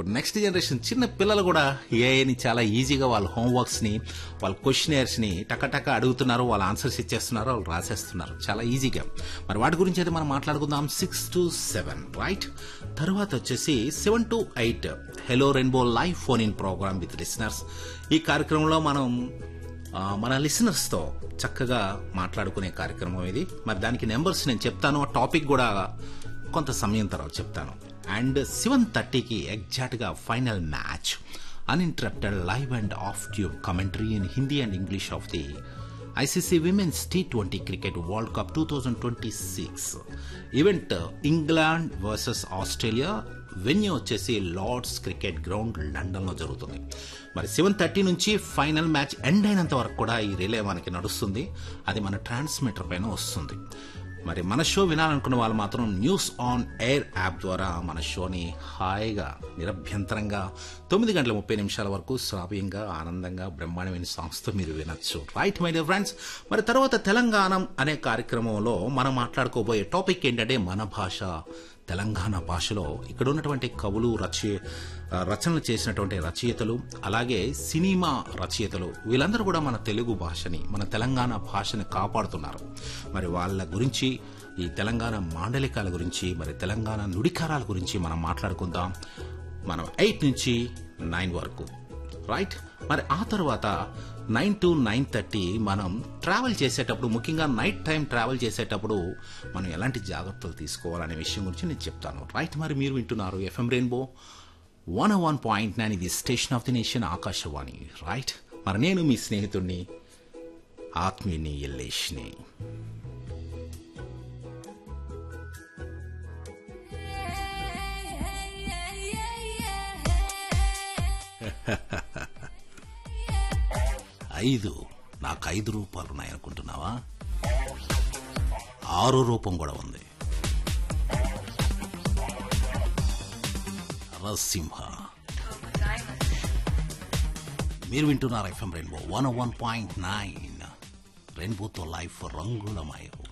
ఇప్పుడు next generation చిన్న పిల్లలు కూడా ఏఐని చాలా ఈజీగా వాళ్ళ హోంవర్క్స్ని వాళ్ళ క్వశ్చనర్స్ని టకటక అడుగుతున్నారు వాళ్ళ ఆన్సర్స్ ఇచ్చేస్తున్నారు వాళ్ళు రాసేస్తున్నారు చాలా ఈజీగా మరి వాటి గురించి అయితే మనం మాట్లాడుకుందాం సిక్స్ టు సెవెన్ రైట్ తర్వాత వచ్చేసి seven to eight hello rainbow live phone in programme with listeners ఈ కార్యక్రమంలో మనం ఆ, మన లిసనర్స్తో చక్కగా మాట్లాడుకునే కార్యక్రమం ఇది మరి దానికి నెంబర్స్ నేను చెప్తాను ఆ టాపిక్ కూడా కొంత సమయం తర్వాత చెప్తాను అండ్ సెవెన్ థర్టీకి ఎగ్జాక్ట్గా final match uninterrupted live and off tube commentary in Hindi and English of the ICC women's T twenty cricket world cup two thousand twenty six event England versus Australia venue వచ్చేసి Lord's cricket ground లండన్లో జరుగుతుంది మరి seven thirty నుంచి final match end అయినంత వరకు కూడా ఈ relay మనకి నడుస్తుంది అది మన ట్రాన్స్మిటర్ పైన వస్తుంది మరి మన షో వినాలనుకున్న వాళ్ళు మాత్రం న్యూస్ ఆన్ ఎయిర్ యాప్ ద్వారా మన షోని హాయిగా నిరభ్యంతరంగా తొమ్మిది గంటల ముప్పై నిమిషాల వరకు శ్రావ్యంగా ఆనందంగా బ్రహ్మాండమైన సాంగ్స్తో మీరు వినొచ్చు రైట్ మై డియర్ ఫ్రెండ్స్ మరి తర్వాత తెలంగాణ అనే కార్యక్రమంలో మనం మాట్లాడుకోబోయే టాపిక్ ఏంటంటే మన భాష తెలంగాణ భాషలో ఇక్కడ ఉన్నటువంటి కవులు రచయ రచనలు చేసినటువంటి రచయితలు అలాగే సినిమా రచయితలు వీళ్ళందరూ కూడా మన తెలుగు భాషని మన తెలంగాణ భాషని కాపాడుతున్నారు మరి వాళ్ళ గురించి ఈ తెలంగాణ మాండలికాల గురించి మరి తెలంగాణ నుడికారాల గురించి మనం మాట్లాడుకుందాం మనం ఎయిట్ నుంచి నైన్ వరకు రైట్ మరి ఆ తర్వాత నైన్ టు నైన్ థర్టీ మనం ట్రావెల్ చేసేటప్పుడు ముఖ్యంగా నైట్ టైం ట్రావెల్ చేసేటప్పుడు మనం ఎలాంటి జాగ్రత్తలు తీసుకోవాలనే విషయం గురించి నేను చెప్తాను రైట్ మరి మీరు వింటున్నారు FM rainbow one one point nine ఇది station of the nation Akashvani right మరి నేను మీ స్నేహితుడిని ఆత్మీయుని ఎల్లేష్ని ఐదు నాకు ఐదు రూపాయలు ఉన్నాయనుకుంటున్నావా ఆరో రూపం కూడా ఉంది నరసింహ మీరు వింటున్నారు FM rainbow one one point nine రెయిన్బోతో లైఫ్ రంగులమయం